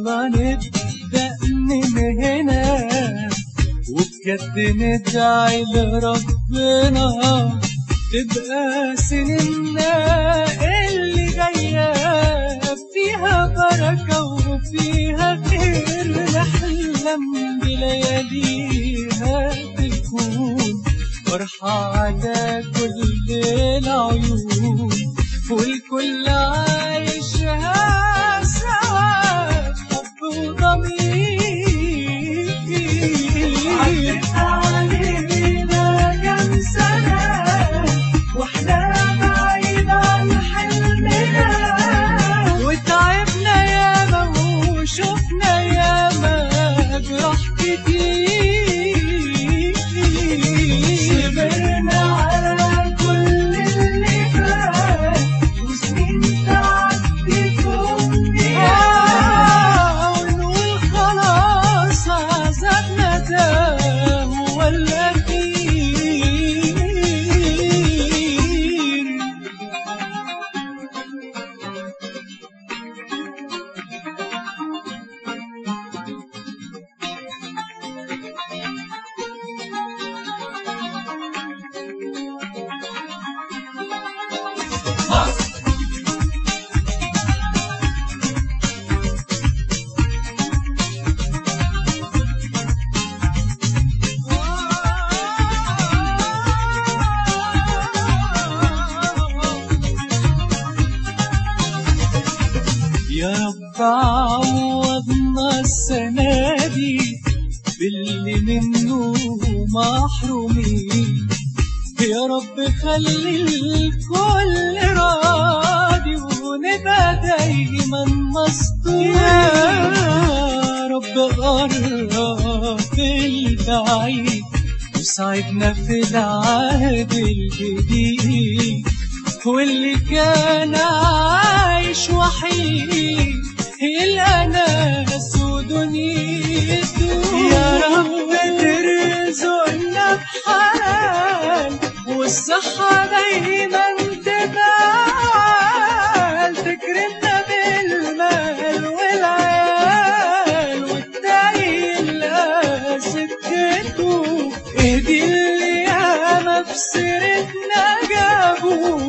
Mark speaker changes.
Speaker 1: يلا نبدأ من هنا وبجد ندعي لربنا تبقى سننا اللي جاية فيها بركة وفيها خير نحلم بلياليها تكون فرحة على كل العيون والكل عايشها سوا حب وضمير عدت علينا كم سنة واحنا بعيد عن حلمنا وتعبنا ياما وشفنا ياما جراح كتير صبرنا على كل اللي فات وسنين تعدي آه ونقول خلاص عذابنا ده ولا كتير يا رب عوضنا السنة دي باللي منه محرومين يا رب خلي الكل راضي ونبقى دايما مستور يا رب قرب البعيد وساعدنا في العهد الجديد واللي كان عايش وحيد يلقى ناس ودنيته يا رب ترزقنا بحلال والصحة دايما تبال تكرمنا بالمال والعيال والتايل سكته اهدي اللي ياما في سيرتنا جابوا